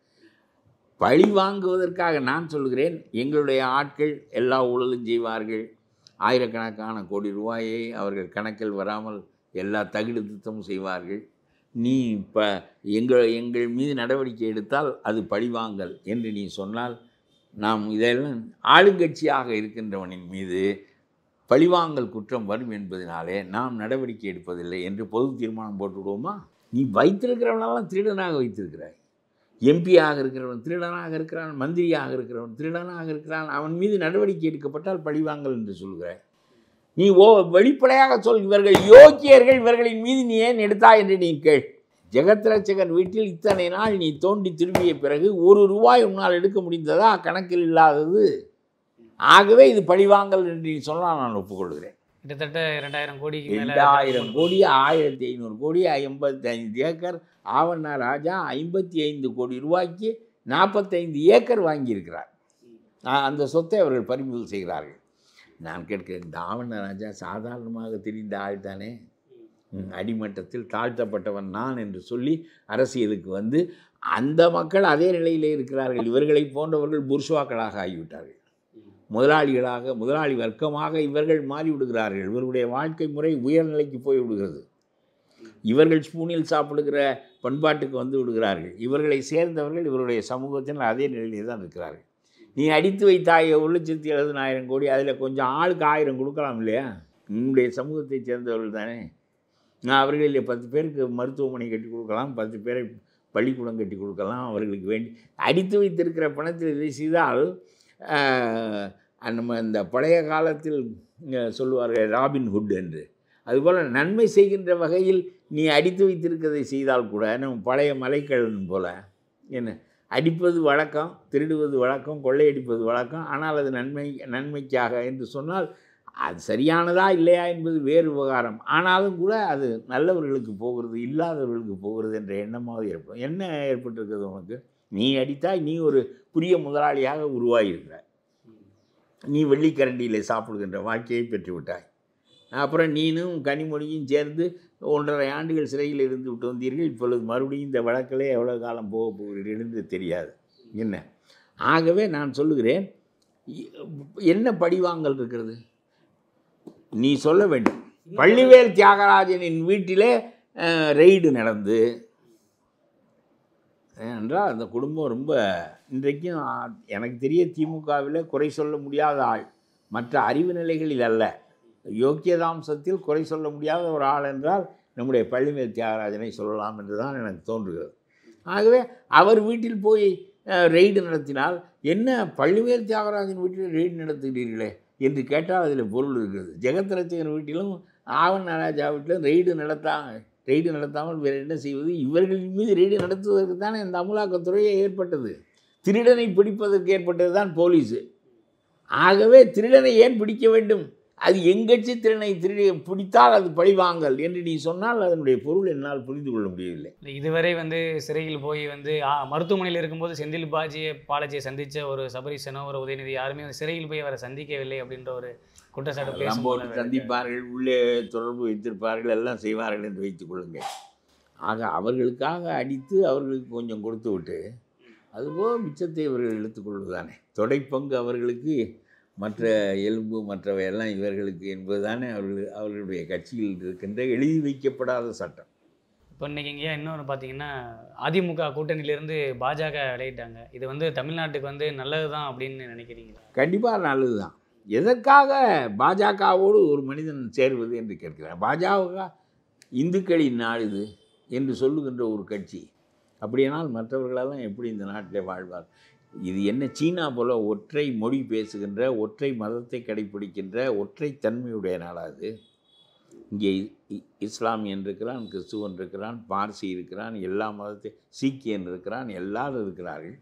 பழி வாங்குவதற்காக நான் சொல்லுகிறேன் எங்களுடைய ஆட்கள் எல்லா ஊழலும் செய்வார்கள் ஆயிரக்கணக்கான கோடி ரூபாயை அவர்கள் கணக்கில் வராமல் எல்லா தகுடு திட்டமும் செய்வார்கள் நீ இப்போ எங்கள் எங்கள் மீது நடவடிக்கை எடுத்தால் அது பழிவாங்கல் என்று நீ சொன்னால் நாம் இதெல்லாம் ஆளுங்கட்சியாக இருக்கின்றவனின் மீது பழிவாங்கல் குற்றம் வரும் என்பதனாலே நாம் நடவடிக்கை எடுப்பதில்லை என்று பொது தீர்மானம் போட்டு விடுவோமா நீ வைத்திருக்கிறவனெல்லாம் திருடனாக வைத்திருக்கிறாய் எம்பியாக இருக்கிறவன் திருடனாக இருக்கிறான் மந்திரியாக இருக்கிறவன் திருடனாக இருக்கிறான் அவன் மீது நடவடிக்கை எடுக்கப்பட்டால் பழிவாங்கல் என்று சொல்கிறாய் நீ ஓ வெளிப்படையாக சொல் இவர்கள் யோக்கியர்கள் இவர்களின் மீது நீ ஏன் எடுத்தாய் என்று நீ கேள் ஜெகத் ரட்சகன் வீட்டில் இத்தனை நாள் நீ தோண்டி திரும்பிய பிறகு ஒரு ரூபாய் உன்னால் எடுக்க முடிந்ததா கணக்கில் இல்லாதது ஆகவே இது பழிவாங்கல் என்று நீ சொன்னால் நான் ஒப்புக்கொள்கிறேன் கிட்டத்தட்ட இரண்டாயிரம் கோடிக்கு மேலே ரெண்டாயிரம் கோடி ஆயிரத்தி ஐநூறு கோடி ஐம்பத்தி ஐந்து ஏக்கர் ஆவண்ணா ராஜா ஐம்பத்தி ஐந்து கோடி ரூபாய்க்கு நாற்பத்தைந்து ஏக்கர் வாங்கியிருக்கிறார் ஆ, அந்த சொத்தை அவர்கள் பறிமுதல் செய்கிறார்கள் நான் கேட்கிறேன் இந்த ஆவண்ண ராஜா சாதாரணமாக தெரிந்த ஆள் தானே ம், அடிமட்டத்தில் தாழ்த்தப்பட்டவன் நான் என்று சொல்லி அரசியலுக்கு வந்து அந்த மக்கள் அதே நிலையிலே இருக்கிறார்கள் இவர்களைப் போன்றவர்கள் புர்ஷுவாக்களாக ஆகிவிட்டார்கள் முதலாளிகளாக முதலாளி வர்க்கமாக இவர்கள் மாறிவிடுகிறார்கள் இவர்களுடைய வாழ்க்கை முறை உயர்நிலைக்கு போய் விடுகிறது இவர்கள் ஸ்பூனில் சாப்பிடுகிற பண்பாட்டுக்கு வந்து விடுகிறார்கள் இவர்களை சேர்ந்தவர்கள் இவருடைய சமூகத்தில் அதே நிலையிலே தான் இருக்கிறார்கள் நீ அடித்து வைத்தாய ஒரு லட்சத்தி எழுபதனாயிரம் கோடி அதில் கொஞ்சம் ஆளுக்கு ஆயிரம் கொடுக்கலாம் இல்லையா உன்னுடைய சமூகத்தை சேர்ந்தவர்கள் தானே நான் அவர்களில் பத்து பேருக்கு மருத்துவமனை கட்டி கொடுக்கலாம் பத்து பேரை பள்ளிக்கூடம் கட்டி கொடுக்கலாம் அவர்களுக்கு வேண்டி அடித்து வைத்திருக்கிற பணத்தில் இதை செய்தால் ஆஹ், நம்ம இந்த பழைய காலத்தில் இங்க சொல்லுவார்கள் ராபின் ஹுட் என்று அதுபோல் நன்மை செய்கின்ற வகையில் நீ அடித்து வைத்திருக்கிறதை செய்தால் கூட நம்ம பழைய மலைக்கழன் போல என்ன அடிப்பது வழக்கம் திருடுவது வழக்கம் கொள்ளையடிப்பது வழக்கம் ஆனால் அது நன்மை நன்மைக்காக என்று சொன்னால் அது சரியானதா இல்லையா என்பது வேறு விவகாரம் ஆனாலும் கூட அது நல்லவர்களுக்கு போகிறது இல்லாதவர்களுக்கு போகிறது என்ற எண்ணமாவது ஏற்படும் என்ன ஏற்பட்டிருக்கிறது உனக்கு நீ அடித்தாய் நீ ஒரு புதிய முதலாளியாக உருவாகியிருக்கிறாய் நீ வெள்ளிக்கரண்டியில் சாப்பிடுகின்ற வாழ்க்கையை பெற்றுவிட்டாய் அப்புறம் நீனும் கனிமொழியும் சேர்ந்து ஒன்றரை ஆண்டுகள் சிறையில் இருந்து விட்டு வந்தீர்கள் இப்பொழுது மறுபடியும் இந்த வழக்கிலே எவ்வளோ காலம் போக போகிறீர்கள் என்று தெரியாது என்ன ஆகவே நான் சொல்லுகிறேன் இ- என்ன பழிவாங்கல் இருக்கிறது நீ சொல்ல வேண்டும் பள்ளிவேல் தியாகராஜனின் வீட்டிலே அஹ், ரெய்டு நடந்து ஏனென்றால் அந்த குடும்பம் ரொம்ப இன்றைக்கும் ஆ- எனக்கு தெரிய திமுகவில் குறை சொல்ல முடியாத ஆள் மற்ற அறிவு நிலைகளில் அல்ல யோக்கியதாம்சத்தில் குறை சொல்ல முடியாத ஒரு ஆள் என்றால் நம்முடைய பள்ளிமேல் தியாகராஜனை சொல்லலாம் என்று தான் எனக்கு தோன்றுகிறது ஆகவே அவர் வீட்டில் போய் அஹ், ரெய்டு நடத்தினால் என்ன பள்ளிவேல் தியாகராஜன் வீட்டில் ரெய்டு நடத்துகிறீர்களே என்று கேட்டால் அதில் பொருள் இருக்கிறது ஜெகத் ரசிகன் வீட்டிலும் ஆவன் நடராஜா வீட்டிலும் ரெய்டு நடத்தா ரெய்டு நடத்தாமல் வேறு என்ன செய்வது இவர்களின் மீது ரெய்டு நடத்துவதற்கு தானே இந்த அமலாக்கத்துறையே ஏற்பட்டது திருடனை பிடிப்பதற்கு ஏற்பட்டது தான் போலீஸு ஆகவே திருடனை ஏன் பிடிக்க வேண்டும் அது எங்கட்சி திருடனை திருடி பிடித்தால் அது பழிவாங்கல் என்று நீ சொன்னால் அதனுடைய பொருள் என்னால் புரிந்து கொள்ள முடியவில்லை இல்ல, இதுவரை வந்து சிறையில் போய் வந்து ஆ, மருத்துவமனையில் இருக்கும்போது செந்தில் பாஜியை பாலாஜியை சந்திச்ச ஒரு சபரீசனோ ஒரு உதயநிதி யாருமே வந்து சிறையில் போய் அவரை சந்திக்கவில்லை அப்படின்ற ஒரு குற்றச்சாட்டு எல்லாம் பேசும் போட்டு போது சந்திப்பார்கள் உள்ளே தொடர்பு வைத்திருப்பார்கள் எல்லாம் செய்வார்கள் என்று வைத்துக் கொள்ளுங்கள் ஆக அவர்களுக்காக அடித்து அவர்களுக்கு கொஞ்சம் கொடுத்து விட்டு அதுபோல் மிச்சத்தை இவர்கள் எடுத்துக்கொள்வதுதானே தொடைப்பங்கு அவர்களுக்கு மற்ற எலும்பு மற்றவை எல்லாம் இவர்களுக்கு என்பதுதானே அவர்கள் அவர்களுடைய கட்சியில் இருக்கின்ற எழுதி வைக்கப்படாத சட்டம் இப்போ இன்னைக்கு இங்கே இன்னொன்று பார்த்தீங்கன்னா அதிமுக கூட்டணியிலேருந்து பாஜக விளையிட்டாங்க இது வந்து தமிழ்நாட்டுக்கு வந்து நல்லது தான் அப்படின்னு நினைக்கிறீங்களா கண்டிப்பாக நல்லது தான் எதற்காக பாஜகவோடு ஒரு மனிதன் சேர்வது என்று கேட்கிறார் பாஜக இந்துக்களின் நாடு இது என்று சொல்லுகின்ற ஒரு கட்சி அப்படியானால் மற்றவர்களெல்லாம் எப்படி இந்த நாட்டிலே வாழ்வார் இது என்ன சீனா போல ஒற்றை மொழி பேசுகின்ற ஒற்றை மதத்தை கடைப்பிடிக்கின்ற ஒற்றை தன்மையுடைய நாடா இது இங்கே இ- இ- இஸ்லாமியன் இருக்கிறான் கிறிஸ்துவன் இருக்கிறான் பார்சி இருக்கிறான் எல்லா மதத்தை சீக்கியன் இருக்கிறான் எல்லாரும் இருக்கிறார்கள்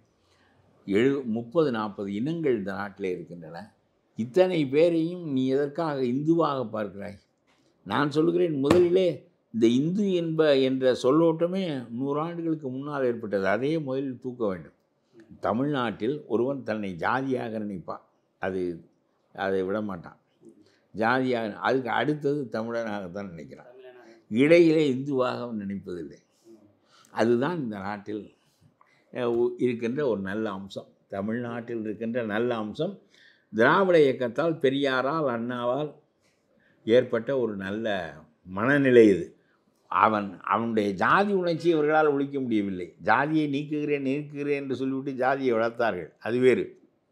எழு முப்பது நாற்பது இனங்கள் இந்த நாட்டில் இருக்கின்றன இத்தனை பேரையும் நீ எதற்காக இந்துவாக பார்க்கிறாய் நான் சொல்கிறேன் முதலிலே இந்த இந்து என்ப என்ற சொல்லோட்டமே நூறாண்டுகளுக்கு முன்னால் ஏற்பட்டது அதையே முதலில் தூக்க வேண்டும் தமிழ்நாட்டில் ஒருவன் தன்னை ஜாதியாக நினைப்பான் அது அதை விட மாட்டான் ஜாதியாக அதுக்கு அடுத்தது தமிழனாகத்தான் நினைக்கிறான் இடையிலே இந்துவாக அவன் நினைப்பதில்லை அதுதான் இந்த நாட்டில் அஹ், உ- இருக்கின்ற ஒரு நல்ல அம்சம் தமிழ்நாட்டில் இருக்கின்ற நல்ல அம்சம் திராவிட இயக்கத்தால் பெரியாரால் அண்ணாவால் ஏற்பட்ட ஒரு நல்ல மனநிலை இது அவன் அவனுடைய ஜாதி உணர்ச்சி இவர்களால் ஒழிக்க முடியவில்லை ஜாதியை நீக்குகிறேன் நீக்குகிறேன் என்று சொல்லிவிட்டு ஜாதியை வளர்த்தார்கள் அது வேறு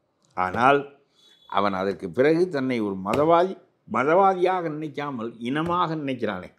ஆனால் அவன் அதற்கு பிறகு தன்னை ஒரு மதவாதி மதவாதியாக நினைக்காமல் இனமாக நினைக்கிறானே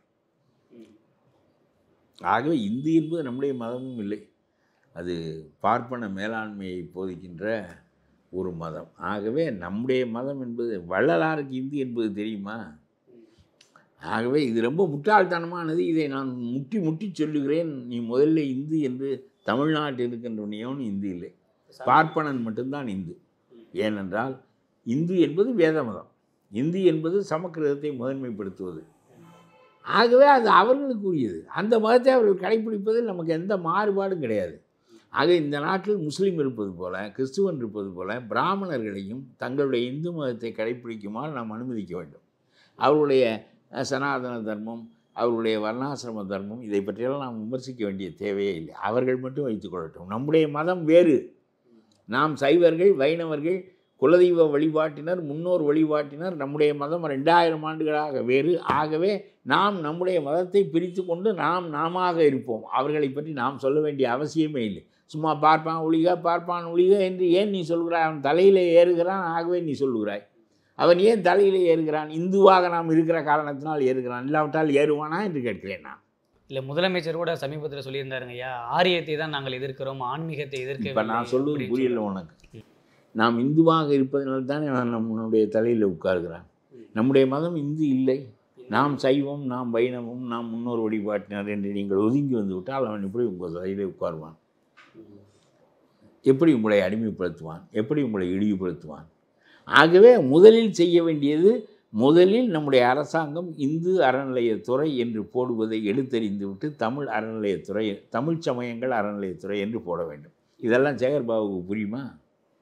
ஆகவே இந்து என்பது நம்முடைய மதமும் இல்லை அது பார்ப்பன மேலாண்மையை போதிக்கின்ற ஒரு மதம் ஆகவே நம்முடைய மதம் என்பது வள்ளலாருக்கு இந்து என்பது தெரியுமா ஆகவே இது ரொம்ப முட்டாள்தனமானது இதை நான் முட்டி முட்டி சொல்லுகிறேன் நீ முதல்ல இந்து என்று தமிழ்நாட்டில் இருக்கின்றவனையோன்னு இந்து இல்லை பார்ப்பனன் மட்டும்தான் இந்து ஏனென்றால் இந்து என்பது வேத மதம் இந்து என்பது சமக்கிரதத்தை முதன்மைப்படுத்துவது ஆகவே அது அவர்களுக்குரியது அந்த மதத்தை அவர்கள் கடைப்பிடிப்பதில் நமக்கு எந்த மாறுபாடும் கிடையாது ஆக இந்த நாட்டில் முஸ்லீம் இருப்பது போல கிறிஸ்துவன் இருப்பது போல பிராமணர்களையும் தங்களுடைய இந்து மதத்தை கடைப்பிடிக்குமாறு நாம் அனுமதிக்க வேண்டும் அவருடைய அஹ், சனாதன தர்மம் அவருடைய வர்ணாசிரம தர்மம் இதை பற்றியெல்லாம் நாம் விமர்சிக்க வேண்டிய தேவையே இல்லை அவர்கள் மட்டும் வைத்துக்கொள்ளட்டும் நம்முடைய மதம் வேறு நாம் சைவர்கள் வைணவர்கள் குலதெய்வ வழிபாட்டினர் முன்னோர் வழிபாட்டினர் நம்முடைய மதம் ரெண்டாயிரம் ஆண்டுகளாக வேறு ஆகவே நாம் நம்முடைய மதத்தை பிரித்து கொண்டு நாம் நாமாக இருப்போம் அவர்களை பற்றி நாம் சொல்ல வேண்டிய அவசியமே இல்லை சும்மா பார்ப்பான் ஒளிக பார்ப்பான் ஒளிக என்று ஏன் நீ சொல்கிறாய் அவன் தலையிலே ஏறுகிறான் ஆகவே நீ சொல்லுகிறாய் அவன் ஏன் தலையிலே ஏறுகிறான் இந்துவாக நாம் இருக்கிற காரணத்தினால் ஏறுகிறான் இல்லாவிட்டால் ஏறுவானா என்று கேட்கிறேன் நான் இல்லை முதலமைச்சர் கூட சமீபத்தில் சொல்லியிருந்தாருங்க ஐயா ஆரியத்தை தான் நாங்கள் எதிர்க்கிறோம் ஆன்மீகத்தை எதிர்க்க இப்போ நான் சொல்லுவது புரியல உனக்கு நாம் இந்துவாக இருப்பதனால தானே அவன் நம்மளுடைய தலையில் உட்கார்கிறான் நம்முடைய மதம் இந்து இல்லை நாம் சைவம் நாம் வைணவம் நாம் முன்னோர் வழிபாட்டினர் என்று நீங்கள் ஒதுங்கி வந்து விட்டால் அவன் எப்படி உங்கள் தலையிலே உட்காருவான் எப்படி உங்களை அடிமைப்படுத்துவான் எப்படி உங்களை இழிவுபடுத்துவான் ஆகவே முதலில் செய்ய வேண்டியது முதலில் நம்முடைய அரசாங்கம் இந்து அறநிலையத்துறை என்று போடுவதை எடுத்தறிந்து விட்டு தமிழ் அறநிலையத்துறை தமிழ் சமயங்கள் அறநிலையத்துறை என்று போட வேண்டும் இதெல்லாம் சேகர்பாபுக்கு புரியுமா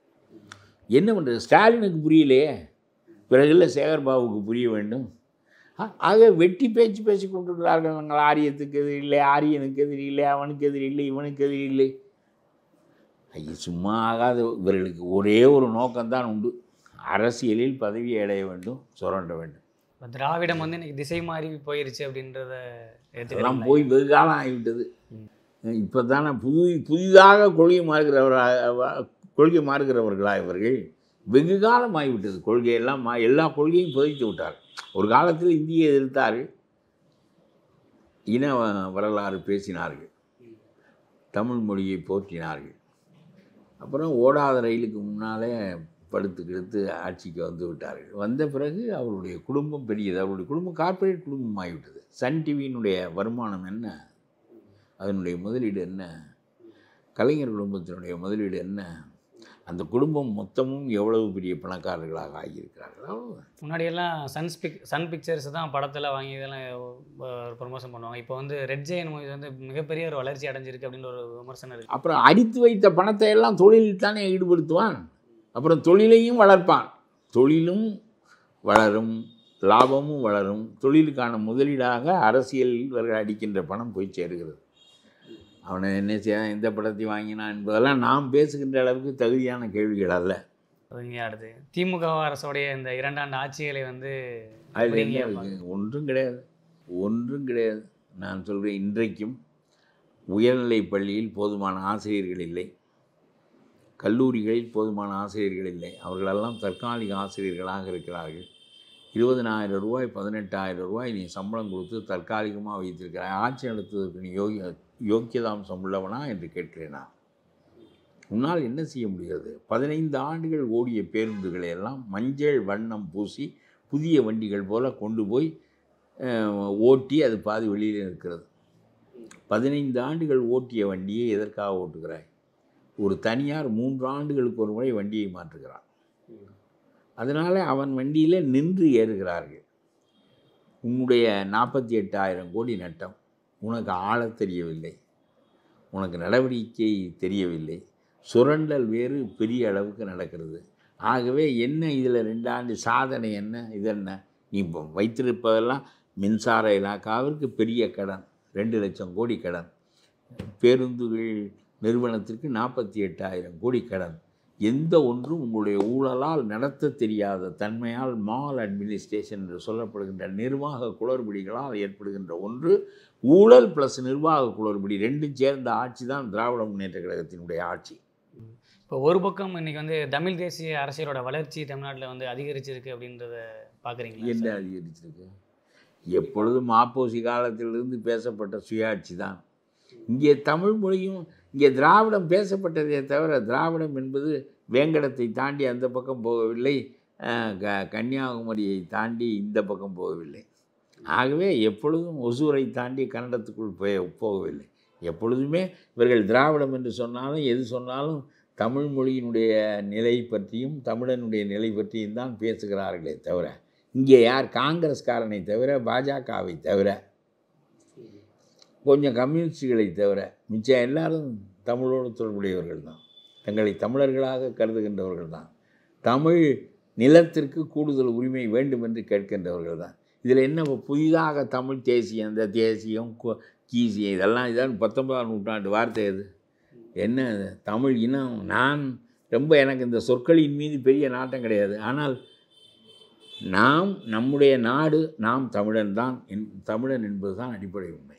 என்ன பண்ணுறது ஸ்டாலினுக்கு புரியலையே பிறகுல சேகர்பாபுக்கு புரிய வேண்டும் ஆ- ஆக வெட்டி பேச்சு பேசி கொண்டிருக்கிறார்கள் நாங்கள் ஆரியத்துக்கு எதிரி இல்லை ஆரியனுக்கு எதிரி இல்லை அவனுக்கு எதிரி இல்லை இவனுக்கு எதிரி இல்லை ஐய சும்மா ஆகாத இவர்களுக்கு ஒரே ஒரு நோக்கம்தான் உண்டு அரசியலில் பதவி அடைய வேண்டும் சுரண்ட வேண்டும் இப்ப திராவிடம் வந்து இன்னைக்கு திசை மாறி போயிருச்சு அப்படின்றத எல்லாம் ஏற்றுக்கலாம் போய் வெகு காலம் ஆகிவிட்டது இப்போ தானே புது புதிதாக கொள்கை மாறுகிறவரா கொள்கை மாறுகிறவர்களா இவர்கள் வெகு காலம் ஆகிவிட்டது கொள்கையெல்லாம் மா எல்லா கொள்கையும் புதைத்து விட்டார் ஒரு காலத்தில் இந்தியை எதிர்த்தார்கள் இன வ- வரலாறு பேசினார்கள் தமிழ் மொழியை போற்றினார்கள் அப்புறம் ஓடாத ரயிலுக்கு முன்னாலே படுத்து கிடுத்து ஆட்சிக்கு வந்து விட்டார்கள் வந்த பிறகு அவருடைய குடும்பம் பெரியது அவருடைய குடும்பம் கார்ப்பரேட் குடும்பம் ஆகிவிட்டது சன் டிவியினுடைய வருமானம் என்ன அதனுடைய முதலீடு என்ன கலைஞர் குடும்பத்தினுடைய முதலீடு என்ன அந்த குடும்பம் மொத்தமும் எவ்வளவு பெரிய பணக்காரர்களாக ஆகியிருக்கிறார்கள் அவ்வளவுதான். முன்னாடியெல்லாம் சன் பிக் சன் பிக்சர்ஸ் தான் படத்தில் வாங்கி இதெல்லாம் ப்ரொமோஷன் பண்ணுவாங்க இப்போ வந்து ரெட் ஜெயின் மூவி வந்து மிகப்பெரிய ஒரு வளர்ச்சி அடைஞ்சிருக்கு அப்படின்னு ஒரு விமர்சனம் இருக்குது அப்புறம் அடித்து வைத்த பணத்தை எல்லாம் தொழிலில் தானே ஈடுபடுத்துவான் அப்புறம் தொழிலையும் வளர்ப்பான் தொழிலும் வளரும் லாபமும் வளரும் தொழிலுக்கான முதலீடாக அரசியலில் இவர்கள் அடிக்கின்ற பணம் போய் சேருகிறது அவனை என்ன செய்ய எந்த படத்தை வாங்கினான் என்பதெல்லாம் நாம் பேசுகின்ற அளவுக்கு தகுதியான கேள்விகள் அல்ல அதுங்க அடுத்து திமுக அரசோடைய இந்த இரண்டாண்டு ஆட்சிகளை வந்து அதில் எப்படி என்ன நீங்க இருக்கு ஒன்றும் கிடையாது ஒன்றும் கிடையாது நான் சொல்கிறேன் இன்றைக்கும் உயர்நிலைப் பள்ளியில் போதுமான ஆசிரியர்கள் இல்லை கல்லூரிகளில் போதுமான ஆசிரியர்கள் இல்லை அவர்களெல்லாம் தற்காலிக ஆசிரியர்களாக இருக்கிறார்கள் இருபதனாயிரம் ரூபாய் பதினெட்டாயிரம் ரூபாய் நீ சம்பளம் கொடுத்து தற்காலிகமாக வைத்திருக்கிறாய் ஆட்சி நடத்துவதற்கு நீ யோகி யோக்கியதாம்சம் உள்ளவனா என்று கேட்கிறேன் நான் உன்னால் என்ன செய்ய முடிகிறது பதினைந்து ஆண்டுகள் ஓடிய பேருந்துகளை எல்லாம் மஞ்சள் வண்ணம் பூசி புதிய வண்டிகள் போல கொண்டு போய் அஹ், ஓட்டி அது பாதி வெளியில் இருக்கிறது பதினைந்து ஆண்டுகள் ஓட்டிய வண்டியை எதற்காக ஓட்டுகிறாய் ஒரு தனியார் மூன்று ஆண்டுகளுக்கு ஒரு முறை வண்டியை மாற்றுகிறான் அதனால் அவன் வண்டியில் நின்று ஏறுகிறார்கள் உன்னுடைய நாற்பத்தி எட்டாயிரம் கோடி நட்டம் உனக்கு ஆளத் தெரியவில்லை உனக்கு நடவடிக்கை தெரியவில்லை சுரண்டல் வேறு பெரிய அளவுக்கு நடக்கிறது ஆகவே என்ன இதில் ரெண்டு ஆண்டு சாதனை என்ன இது என்ன நீ இப்போ வைத்திருப்பதெல்லாம் மின்சார இலாக்காவிற்கு பெரிய கடன் ரெண்டு லட்சம் கோடி கடன் பேருந்துகள் நிறுவனத்திற்கு நாற்பத்தி எட்டாயிரம் கோடி கடன் எந்த ஒன்றும் உங்களுடைய ஊழலால் நடத்த தெரியாத தன்மையால் மால் அட்மினிஸ்ட்ரேஷன் என்று சொல்லப்படுகின்ற நிர்வாக குளறுபடிகளால் ஏற்படுகின்ற ஒன்று ஊழல் ப்ளஸ் நிர்வாக குளறுபடி ரெண்டும் சேர்ந்த ஆட்சி தான் திராவிட முன்னேற்ற கழகத்தினுடைய ஆட்சி இப்போ ஒரு பக்கம் இன்னைக்கு வந்து தமிழ் தேசிய அரசியலோட வளர்ச்சி தமிழ்நாட்டில் வந்து அதிகரிச்சிருக்கு அப்படின்றத பார்க்குறீங்களா என்ன அதிகரிச்சிருக்கு எப்பொழுதும் மாப்போசி காலத்திலிருந்து பேசப்பட்ட சுயாட்சி தான் இங்கே தமிழ் மொழியும் இங்கே திராவிடம் பேசப்பட்டதே தவிர திராவிடம் என்பது வேங்கடத்தை தாண்டி அந்த பக்கம் போகவில்லை அஹ், க கன்னியாகுமரியை தாண்டி இந்த பக்கம் போகவில்லை ஆகவே எப்பொழுதும் ஒசூரை தாண்டி கன்னடத்துக்குள் போய் போகவில்லை எப்பொழுதுமே இவர்கள் திராவிடம் என்று சொன்னாலும் எது சொன்னாலும் தமிழ் மொழியினுடைய நிலை பற்றியும் தமிழனுடைய நிலை பற்றியும் தான் பேசுகிறார்களே தவிர இங்கே யார் காங்கிரஸ்காரனை தவிர பாஜகவை தவிர கொஞ்சம் கம்யூனிஸ்டுகளை தவிர மிச்சம் எல்லாரும் தமிழோடு தொடர்புடையவர்கள் தான் தங்களை தமிழர்களாக கருதுகின்றவர்கள் தான் தமிழ் நிலத்திற்கு கூடுதல் உரிமை வேண்டும் என்று கேட்கின்றவர்கள் தான் இதில் என்ன இப்ப புதிதாக தமிழ் தேசியம் இந்த தேசியம் கு- கீசியம் இதெல்லாம் இதான் பத்தொன்பதாம் நூற்றாண்டு வார்த்தை அது என்ன இது? தமிழ் இனம் நான் ரொம்ப எனக்கு இந்த சொற்களின் மீது பெரிய நாட்டம் கிடையாது ஆனால் நாம் நம்முடைய நாடு நாம் தமிழன் தான் என் தமிழன் என்பது தான் அடிப்படை உண்மை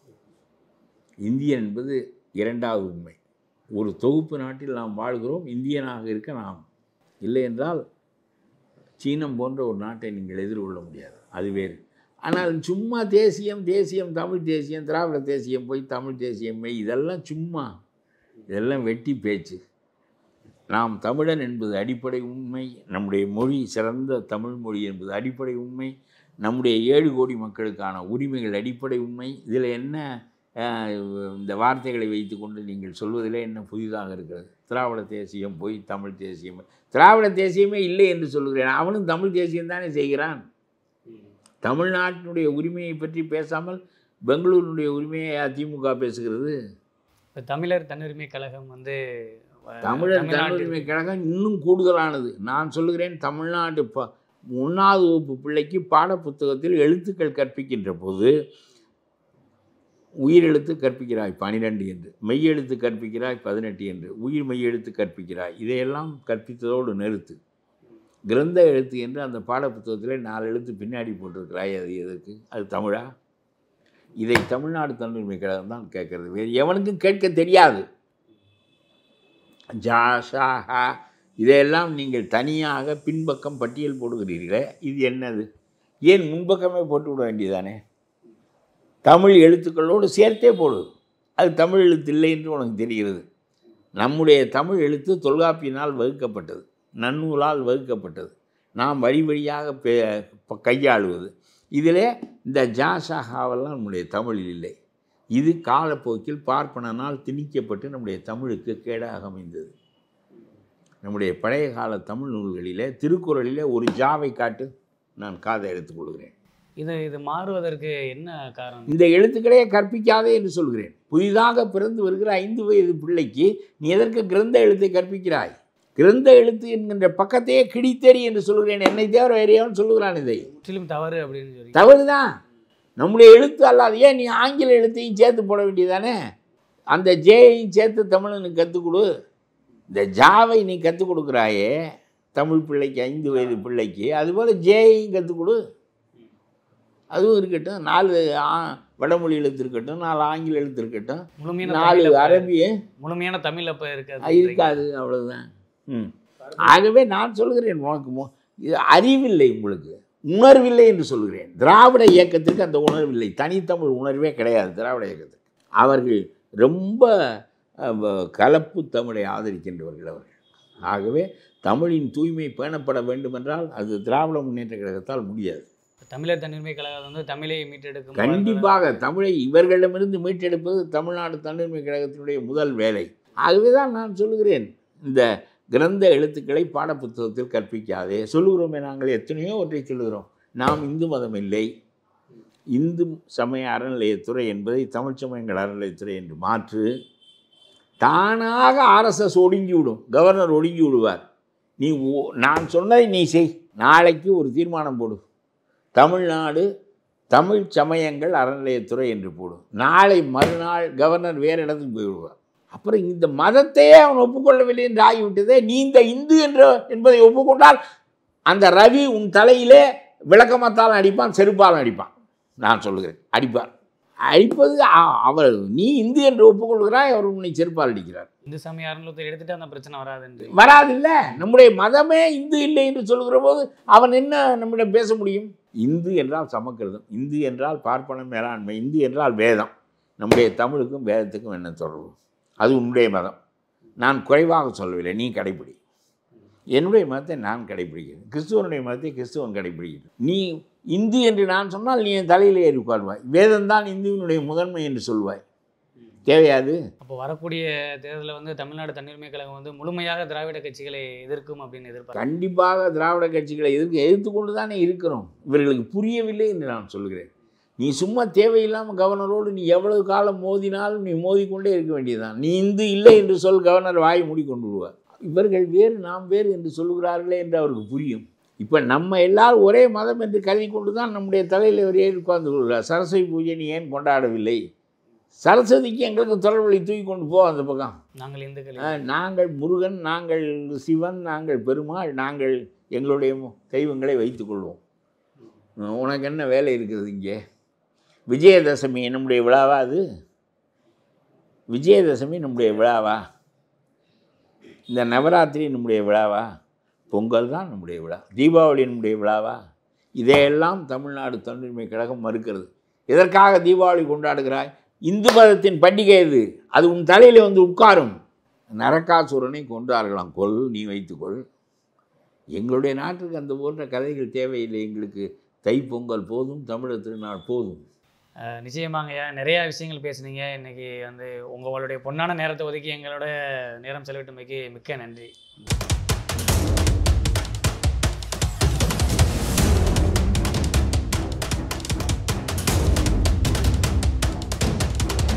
இந்தியன் என்பது இரண்டாவது உண்மை ஒரு தொகுப்பு நாட்டில் நாம் வாழ்கிறோம் இந்தியனாக இருக்க நாம் இல்லை என்றால் சீனம் போன்ற ஒரு நாட்டை நீங்கள் எதிர்கொள்ள முடியாது அது வேறு ஆனால் சும்மா தேசியம் தேசியம் தமிழ் தேசியம் திராவிட தேசியம் போய் தமிழ் தேசியம் மெய் இதெல்லாம் சும்மா இதெல்லாம் வெட்டி பேச்சு நாம் தமிழன் என்பது அடிப்படை உண்மை நம்முடைய மொழி சிறந்த தமிழ் மொழி என்பது அடிப்படை உண்மை நம்முடைய ஏழு கோடி மக்களுக்கான உரிமைகள் அடிப்படை உண்மை இதில் என்ன அஹ், இந்த வார்த்தைகளை வைத்துக்கொண்டு நீங்கள் சொல்வதிலே என்ன புதிதாக இருக்கிறது திராவிட தேசியம் போய் தமிழ் தேசியம் திராவிட தேசியமே இல்லை என்று சொல்லுகிறேன் அவனும் தமிழ் தேசியம் தானே செய்கிறான் தமிழ்நாட்டினுடைய உரிமையை பற்றி பேசாமல் பெங்களூரினுடைய உரிமையை அதிமுக பேசுகிறது இப்போ தமிழர் தன்னுரிமை கழகம் வந்து அஹ், தமிழர் தமிழ்நாட்டு- தன்னுரிமை கழகம் இன்னும் கூடுதலானது நான் சொல்லுகிறேன் தமிழ்நாடு ப ஒன்றாவது வகுப்பு பிள்ளைக்கு பாடப்புத்தகத்தில் எழுத்துக்கள் கற்பிக்கின்ற போது உயிரெழுத்து கற்பிக்கிறாய் பனிரெண்டு என்று மெய்யெழுத்து கற்பிக்கிறாய் பதினெட்டு என்று உயிர் மெய்யெழுத்து கற்பிக்கிறாய் இதையெல்லாம் கற்பித்ததோடு நிறுத்து கிரந்த எழுத்து என்று அந்த பாடப்புத்தகத்தில் நாலு எழுத்து பின்னாடி போட்டிருக்கிறாய் அது எதற்கு அது தமிழா இதை தமிழ்நாடு தன்னுரிமை கழகம் தான் கேட்கறது வேறு எவனுக்கும் கேட்க தெரியாது ஜா ஷா ஹா இதையெல்லாம் நீங்கள் தனியாக பின்பக்கம் பட்டியல் போடுகிறீர்களே இது என்னது ஏன் முன்பக்கமே போட்டு விட வேண்டியதானே தமிழ் எழுத்துக்களோடு சேர்த்தே போடு அது தமிழ் எழுத்து இல்லை என்று உனக்கு தெரிகிறது நம்முடைய தமிழ் எழுத்து தொல்காப்பியினால் வகுக்கப்பட்டது நன்னூலால் வகுக்கப்பட்டது நாம் வழி வழியாக பே ப- கையாளுவது இதிலே இந்த ஜா ஷாஹாவெல்லாம் நம்முடைய தமிழில் இல்லை இது காலப்போக்கில் பார்ப்பனனால் திணிக்கப்பட்டு நம்முடைய தமிழுக்கு கேடாக அமைந்தது நம்முடைய பழைய கால தமிழ் நூல்களிலே திருக்குறளிலே ஒரு ஜாவை காட்டு நான் காதை எடுத்துக்கொள்கிறேன் இது இது மாறுவதற்கு என்ன காரணம் இந்த எழுத்துக்களே கற்பிக்காதே என்று சொல்கிறேன் புதிதாக பிறந்து வருகிற ஐந்து வயது பிள்ளைக்கு நீ எதற்கு கிரந்த எழுத்தை கற்பிக்கிறாய் கிரந்த எழுத்து என்கின்ற பக்கத்தையே கிடித்தேறி என்று சொல்கிறேன் என்னை தவிர வேறு எவன் சொல்லுகிறான் இதை முற்றிலும் தவறு அப்படின்னு சொல்லி தவறுதான் நம்முடைய எழுத்து அல்லாது ஏன் நீ ஆங்கில எழுத்தையும் சேர்த்து போட வேண்டியதானே அந்த ஜேயையும் சேர்த்து தமிழனுக்கு கற்றுக் கொடு இந்த ஜாவை நீ கற்றுக் கொடுக்குறாயே தமிழ் பிள்ளைக்கு ஐந்து வயது பிள்ளைக்கு அதுபோல் ஜேயையும் கற்றுக் கொடு அதுவும் இருக்கட்டும் நாலு ஆ- வடமொழி எழுத்து இருக்கட்டும் நாலு ஆங்கில எழுத்து இருக்கட்டும் முழுமையான நாலு தமிழ் அப்ப- அரபிய முழுமையான தமிழ் அப்ப இருக்காது அது இருக்காது அவ்வளவுதான் ம் ஆகவே நான் சொல்கிறேன் உனக்கு மு- இது அறிவில்லை உங்களுக்கு உணர்வில்லை என்று சொல்கிறேன் திராவிட இயக்கத்திற்கு அந்த உணர்வில்லை தனித்தமிழ் உணர்வே கிடையாது திராவிட இயக்கத்துக்கு அவர்கள் ரொம்ப அஹ், வ- கலப்பு தமிழை ஆதரிக்கின்றவர்கள் அவர்கள் ஆகவே தமிழின் தூய்மை பேணப்பட வேண்டுமென்றால் அது திராவிட முன்னேற்ற கழகத்தால் முடியாது தமிழர் தன்னுரிமை கழகம் வந்து தமிழை மீட்டெடுக்கும் கண்டிப்பாக தமிழை இவர்களிடமிருந்து மீட்டெடுப்பது தமிழ்நாடு தன்னுரிமை கழகத்தினுடைய முதல் வேலை ஆகவே தான் நான் சொல்லுகிறேன் இந்த கிரந்த எழுத்துக்களை பாடப்புத்தகத்தில் கற்பிக்காதே சொல்லுகிறோமே நாங்கள் எத்தனையோ ஒன்றை சொல்லுகிறோம் நாம் இந்து மதம் இல்லை இந்து சமய அறநிலையத்துறை என்பதை தமிழ் சமயங்கள் அறநிலையத்துறை என்று மாற்று தானாக ஆர்எஸ்எஸ் ஒடுங்கி விடும் கவர்னர் ஒடுங்கி விடுவார் நீ ஓ- நான் சொன்னதை நீ செய் நாளைக்கு ஒரு தீர்மானம் போடு தமிழ்நாடு தமிழ் சமயங்கள் அறநிலையத்துறை என்று போடும் நாளை மறுநாள் கவர்னர் வேறு இடத்துக்கு போய்விடுவார் அப்புறம் இந்த மதத்தையே அவன் ஒப்புக்கொள்ளவில்லை என்று ஆகிவிட்டதே நீ இந்த இந்து என்ற என்பதை ஒப்புக்கொண்டால் அந்த ரவி உன் தலையிலே விளக்கமத்தால் அடிப்பான் செருப்பால் அடிப்பான் நான் சொல்லுகிறேன் அடிப்பார் அடிப்பது அ- அவர் நீ இந்து என்று ஒப்புக்கொள்கிறாய் அவர் உன்னை செருப்பால் அடிக்கிறார் இந்து சமய அறநிலையத்தை எடுத்துட்டு அந்த பிரச்சனை வராதுன்னு வராதில்ல நம்முடைய மதமே இந்து இல்லை என்று சொல்கிற போது அவன் என்ன நம்மிடம் பேச முடியும் இந்து என்றால் சமக்கிருதம் இந்து என்றால் பார்ப்பன மேலாண்மை இந்து என்றால் வேதம் நம்முடைய தமிழுக்கும் வேதத்துக்கும் என்ன தொடர்பு அது உன்னுடைய மதம் நான் குறைவாக சொல்லவில்லை நீ கடைப்பிடி என்னுடைய மதத்தை நான் கடைப்பிடிக்கிறேன் கிறிஸ்துவனுடைய மதத்தை கிறிஸ்துவன் கடைப்பிடிக்கிறேன் நீ இந்து என்று நான் சொன்னால் நீ என் தலையிலே ஏறி உட்காருவாய் வேதம்தான் இந்துவினுடைய முதன்மை என்று சொல்வாய் தேவையாது அப்போ வரக்கூடிய தேர்தலில் வந்து தமிழ்நாடு தன்னுரிமை கழகம் வந்து முழுமையாக திராவிட கட்சிகளை எதிர்க்கும் அப்படின்னு எதிர்பார்க்க கண்டிப்பாக திராவிட கட்சிகளை எதிர்க்க எதிர்த்து கொண்டு தானே இருக்கிறோம் இவர்களுக்கு புரியவில்லை என்று நான் சொல்கிறேன் நீ சும்மா தேவையில்லாமல் கவர்னரோடு நீ எவ்வளவு காலம் மோதினாலும் நீ மோதிக்கொண்டே இருக்க வேண்டியதுதான் நீ இந்து இல்லை என்று சொல் கவர்னர் வாய் மூடிக்கொண்டு விடுவார் இவர்கள் வேறு நாம் வேறு என்று சொல்லுகிறார்களே என்று அவருக்கு புரியும் இப்போ நம்ம எல்லாரும் ஒரே மதம் என்று கருதி கொண்டு தான் நம்முடைய தலையில் இவர் ஏறி உட்கார்ந்து கொள்கிறார் சரஸ்வதி பூஜை நீ ஏன் கொண்டாடவில்லை சரஸ்வதிக்கு எங்களுக்கு தொடர்புகளை தூக்கி கொண்டு போ அந்த பக்கம் நாங்கள் இந்துக்கள் ஆ, நாங்கள் முருகன் நாங்கள் சிவன் நாங்கள் பெருமாள் நாங்கள் எங்களுடைய மு- தெய்வங்களை வைத்துக்கொள்வோம் உம், உனக்கு என்ன வேலை இருக்குது இங்கே விஜயதசமி நம்முடைய விழாவா அது விஜயதசமி நம்முடைய விழாவா இந்த நவராத்திரி நம்முடைய விழாவா பொங்கல் தான் நம்முடைய விழா தீபாவளி நம்முடைய விழாவா இதையெல்லாம் தமிழ்நாடு தன்னுரிமை கழகம் மறுக்கிறது எதற்காக தீபாவளி கொண்டாடுகிறாய் இந்து மதத்தின் பண்டிகை இது அது உன் தலையில் வந்து உட்காரும் நரகாசுரனை கொன்றார்களாம் கொல் நீ வைத்துக்கொள் எங்களுடைய நாட்டுக்கு அந்த போன்ற கதைகள் தேவையில்லை எங்களுக்கு தைப்பொங்கல் போதும் தமிழர் திருநாள் போதும் அஹ் நிச்சயமாங்கய்யா நிறையா விஷயங்கள் பேசுனீங்க இன்னைக்கு வந்து உங்களுடைய பொன்னான நேரத்தை ஒதுக்கி எங்களோட நேரம் செலவிட்டமைக்கு மிக்க நன்றி